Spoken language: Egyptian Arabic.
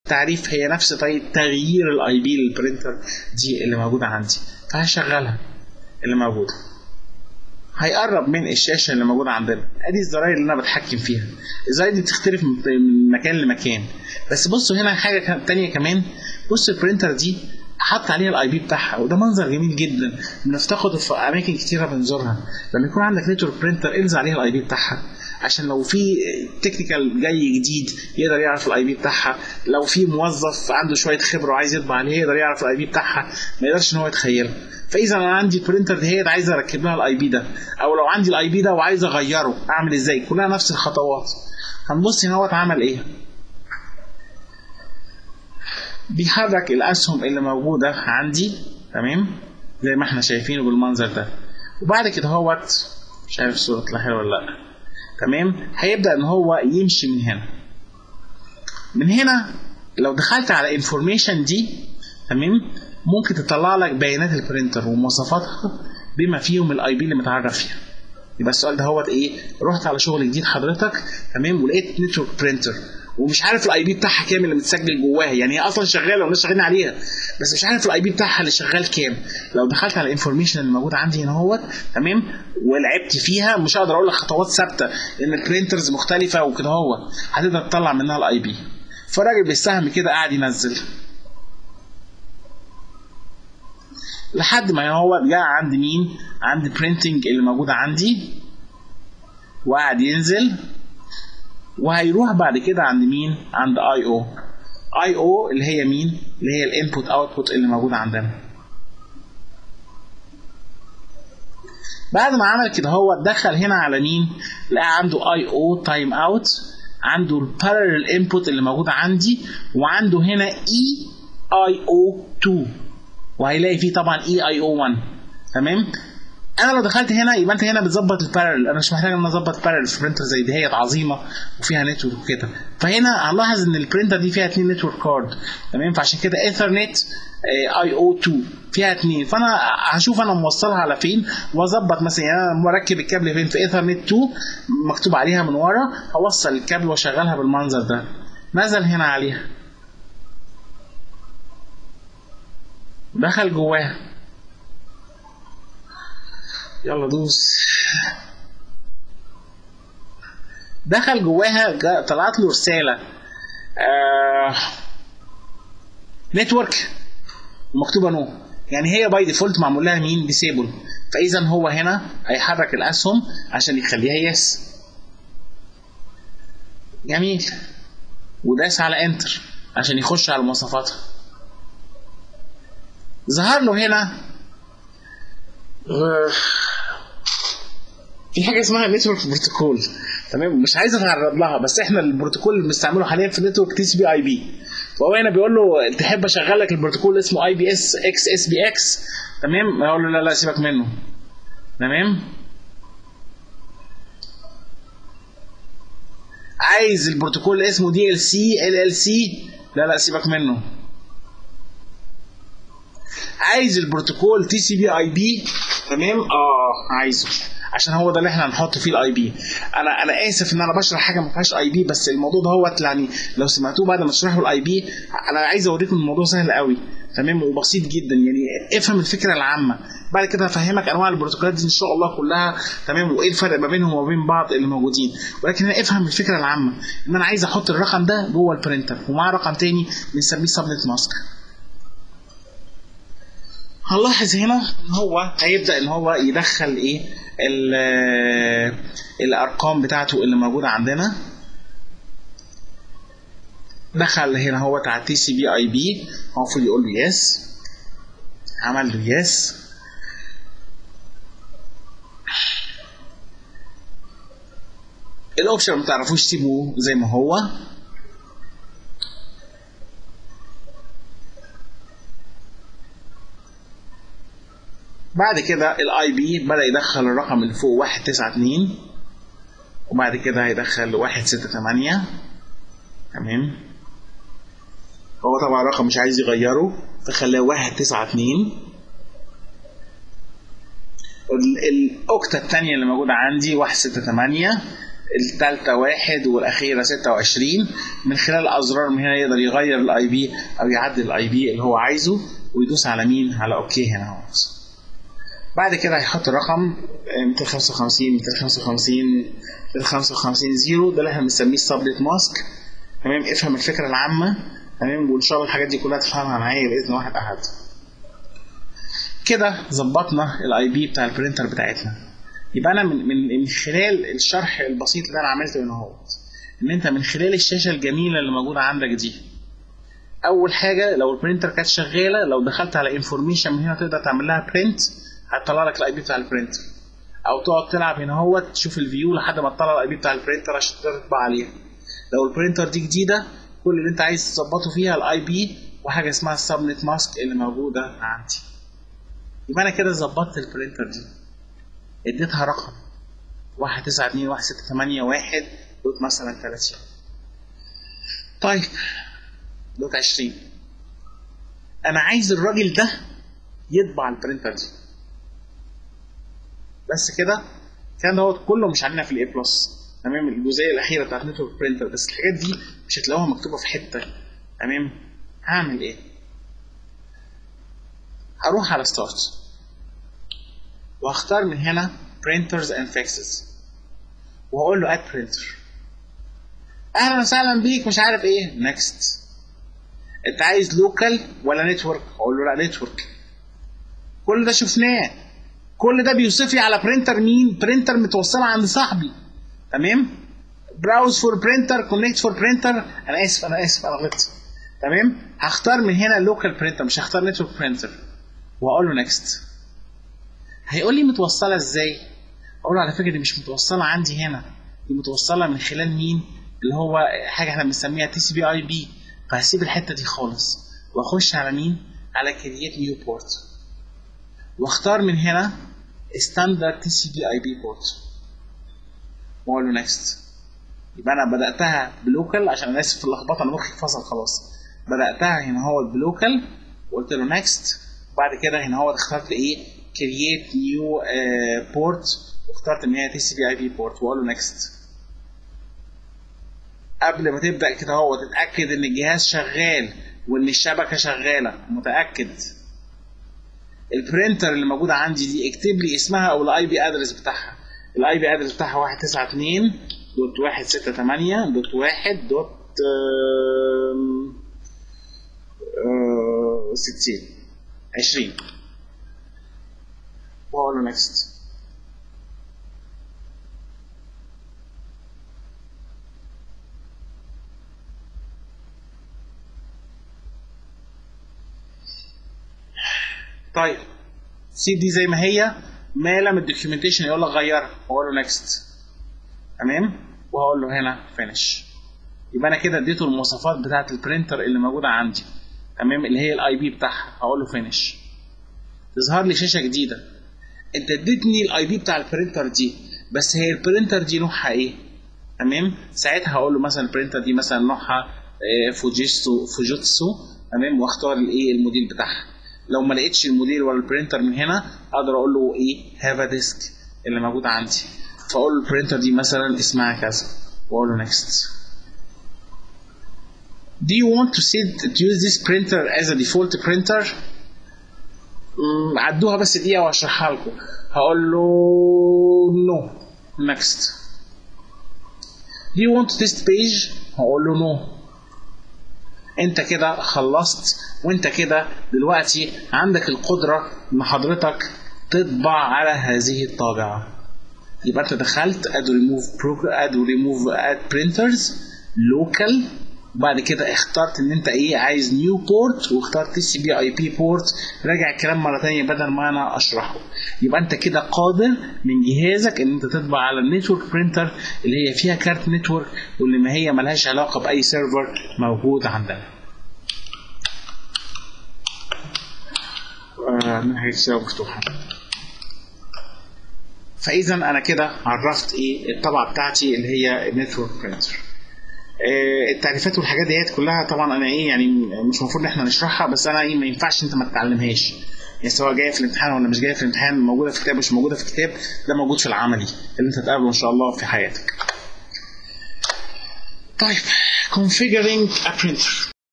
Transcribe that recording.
تعريف هي نفس طريقه تغيير الاي بي للبرينتر دي اللي موجوده عندي فهشغلها اللي موجوده هيقرب من الشاشه اللي موجوده عندنا ادي الزراير اللي انا بتحكم فيها الزراير دي بتختلف من مكان لمكان بس بصوا هنا حاجه تانية كمان بص البرينتر دي حط عليها الاي بي بتاعها وده منظر جميل جدا بنفتقده في اماكن كتيره بنزورها لما يكون عندك نتورك برينتر الزق عليها الاي بي بتاعها عشان لو في تكنيكال جاي جديد يقدر يعرف الاي بي بتاعها لو في موظف عنده شويه خبره وعايز يطبع عليه يقدر يعرف الاي بي بتاعها ما يقدرش ان هو يتخيله فاذا انا عندي البرينتر ديت عايز اركب لها الاي بي ده او لو عندي الاي بي ده وعايز اغيره اعمل ازاي كلها نفس الخطوات هنبص هنا هو اتعمل ايه بيحرك الاسهم اللي موجوده عندي تمام زي ما احنا شايفينه بالمنظر ده وبعد كده هوت مش عارف الصوره تطلع حلوه ولا لا تمام هيبدا ان هو يمشي من هنا من هنا لو دخلت على انفورميشن دي تمام ممكن تطلع لك بيانات البرينتر ومواصفاتها بما فيهم الاي بي اللي متعرف فيها يبقى السؤال ده هو ايه رحت على شغل جديد حضرتك تمام ولقيت نتورك برينتر ومش عارف الاي بي بتاعها كام اللي متسجل جواها يعني هي اصلا شغاله والناس شغالين عليها بس مش عارف الاي بي بتاعها اللي شغال كام لو دخلت على الانفورميشن اللي موجود عندي هنا اهوت تمام ولعبت فيها مش هقدر اقول لك خطوات ثابته لان البرينترز مختلفه وكده هو هتقدر تطلع منها الاي بي فالراجل بالسهم كده قاعد ينزل لحد ما هو جاء عند مين عند برينتنج اللي موجوده عندي وقعد ينزل وهيروح بعد كده عند مين عند اي او اي او اللي هي مين اللي هي الانبوت اوتبوت اللي موجوده عندنا بعد ما عمل كده هو دخل هنا على مين لقى عنده اي او تايم اوت عنده البارallel انبوت اللي موجوده عندي وعنده هنا اي اي او 2 وهيلاقي فيه طبعا اي اي او 1 تمام انا لو دخلت هنا يبقى انت هنا بتظبط البارل انا مش محتاج ان انا اظبط بارل في برينتر زي دي هي عظيمه وفيها نتورك وكده فهنا هنلاحظ ان البرينتر دي فيها اثنين نتورك كارد تمام فعشان كده ايثرنت اي او 2 فيها اثنين فانا هشوف انا موصلها على فين واظبط مثلا يعني انا مركب الكابل فين في ايثرنت 2 مكتوب عليها من ورا هوصل الكابل واشغلها بالمنظر ده نزل هنا عليها دخل جواها يلا دوس دخل جواها طلعت له رساله آه نتورك ومكتوبه نو يعني هي باي ديفولت معمول لها مين ديسيبل فاذا هو هنا هيحرك الاسهم عشان يخليها يس جميل وداس على انتر عشان يخش على مواصفاتها ظهر له هنا في حاجه اسمها نتورك بروتوكول تمام مش عايز اتعرض لها بس احنا البروتوكول اللي بنستعمله حاليا في النتورك تي سي بي اي بي فهو هنا بيقول له تحب اشغل لك البروتوكول اسمه اي بي اس اكس اس بي اكس تمام يقول له لا لا سيبك منه تمام عايز البروتوكول اسمه دي ال سي ال ال سي لا لا سيبك منه عايز البروتوكول تي سي بي اي بي تمام اه عايزه عشان هو ده اللي احنا هنحط فيه الاي بي انا انا اسف ان انا بشرح حاجه ما فيهاش اي بي بس الموضوع ده هو يعني لو سمعتوه بعد ما اشرحوا الاي بي انا عايز اوريكم الموضوع سهل قوي تمام وبسيط جدا يعني افهم الفكره العامه بعد كده هفهمك انواع البروتوكولات دي ان شاء الله كلها تمام وايه الفرق ما بينهم وما بين بعض اللي موجودين ولكن انا افهم الفكره العامه ان انا عايز احط الرقم ده جوه البرينتر ومعاه رقم تاني بنسميه سبنت ماسك هنلاحظ هنا ان هو هيبدا ان هو يدخل ايه الارقام بتاعته اللي موجوده عندنا دخل هنا هو على تي سي بي اي بي هو المفروض يقول له يس عمل له يس الاوبشن ما تعرفوش سيبوه زي ما هو بعد كده الاي بي بدا يدخل الرقم اللي فوق 192 وبعد كده هيدخل 168 تمام هو طبعا الرقم مش عايز يغيره فخلاه 192 الاوكتا الثانيه اللي موجوده عندي 168 الثالثة واحد والأخيرة 26 من خلال الأزرار من هنا يقدر يغير الأي بي أو يعدل الأي بي اللي هو عايزه ويدوس على مين؟ على أوكي هنا اهوت. بعد كده هيحط الرقم 255 255 255 زيرو ده اللي احنا بنسميه السبلت ماسك تمام افهم الفكرة العامة تمام وإن شاء الله الحاجات دي كلها تفهمها معايا بإذن واحد أحد. كده ظبطنا الاي بي بتاع البرينتر بتاعتنا يبقى انا من من من خلال الشرح البسيط اللي انا عملته هنا اهو ان انت من خلال الشاشه الجميله اللي موجوده عندك دي اول حاجه لو البرينتر كانت شغاله لو دخلت على انفورميشن من هنا تقدر تعمل لها برنت هتطلع لك الاي بي بتاع البرينتر او تقعد تلعب هنا اهو تشوف الفيو لحد ما تطلع الاي بي بتاع البرينتر عشان تقدر تطبع عليها لو البرينتر دي جديده كل اللي انت عايز تظبطه فيها الاي بي وحاجه اسمها السبنت ماسك اللي موجوده عندي يبقى انا كده ظبطت البرينتر دي اديتها رقم 192 168 1 دوت مثلا 30 طيب دوت 20 انا عايز الراجل ده يطبع البرينتر دي بس كده الكلام دوت كله مش عندنا في الاي بلس تمام الجزئيه الاخيره بتاعت نتورك برينتر بس الحاجات دي مش هتلاقوها مكتوبه في حته تمام هعمل ايه هروح على ستارت وهختار من هنا printers and faxes وهقول له add printer اهلا وسهلا بيك مش عارف ايه next انت عايز لوكال ولا نتورك اقول له لا نتورك كل ده شفناه كل ده بيوصف لي على برينتر مين برينتر متوصله عند صاحبي تمام براوز فور برينتر كونكت فور برينتر انا اسف انا اسف انا غلطت تمام هختار من هنا لوكال برينتر مش هختار نتورك برينتر واقول له نيكست هيقول لي متوصله ازاي اقول له على فكره دي مش متوصله عندي هنا دي متوصله من خلال مين اللي هو حاجه احنا بنسميها تي سي بي اي بي فهسيب الحته دي خالص واخش على مين على كرييت نيو بورت واختار من هنا ستاندرد تي سي بي اي بي بورت واقول له نيكست يبقى انا بداتها بلوكال عشان انا اسف في اللخبطه انا مخي فصل خلاص بداتها هنا هو بلوكال وقلت له نيكست وبعد كده هنا هو اخترت ايه كرييت نيو بورت واخترت ان هي تي سي بي اي بي بورت واقول له نيكست قبل ما تبدا كده هو تتاكد ان الجهاز شغال وان الشبكه شغاله متاكد البرينتر اللي موجوده عندي دي اكتب لي اسمها او الاي بي ادرس بتاعها الاي بي ادرس بتاعها 192 دوت 168 دوت 1 دوت 60 20 واقول له نيكست طيب سيب دي زي ما هي ما لم الدوكيومنتيشن يقول لك غيرها واقول له نيكست تمام وهقول له هنا فينش يبقى انا كده اديته المواصفات بتاعه البرينتر اللي موجوده عندي تمام اللي هي الاي بي بتاعها هقول له فينش تظهر لي شاشه جديده انت اديتني الاي بي بتاع البرينتر دي بس هي البرينتر دي نوعها ايه تمام ساعتها هقول له مثلا البرينتر دي مثلا نوعها فوجيتسو فوجيتسو تمام واختار الايه الموديل بتاعها لو ما لقيتش الموديل ولا البرينتر من هنا اقدر اقول له ايه هاف ديسك اللي موجود عندي فاقول له البرينتر دي مثلا اسمها كذا واقول له نيكست Do you want to set to use this printer as a default printer? عدوها بس دقيقة واشرحها لكم. هقول له no. Next. Do you want to test page? هقول له no. انت كده خلصت وانت كده دلوقتي عندك القدرة ان حضرتك تطبع على هذه الطابعة. يبقى انت دخلت اد ريموف اد ريموف اد برينترز لوكال وبعد كده اخترت ان انت ايه عايز نيو بورت واخترت تي سي بي اي بي بورت راجع الكلام مره ثانيه بدل ما انا اشرحه يبقى انت كده قادر من جهازك ان انت تطبع على النتورك برينتر اللي هي فيها كارت نتورك واللي ما هي ملهاش علاقه باي سيرفر موجود عندنا آه من حاجات كتير مفتوحه فاذا انا كده عرفت ايه الطبعه بتاعتي اللي هي النتورك برينتر التعريفات والحاجات ديت كلها طبعا انا ايه يعني مش المفروض ان احنا نشرحها بس انا ايه ما ينفعش انت ما تتعلمهاش يعني سواء جايه في الامتحان ولا مش جايه في الامتحان موجوده في كتاب مش موجوده في كتاب ده موجود في العملي اللي انت هتقابله ان شاء الله في حياتك طيب configuring a printer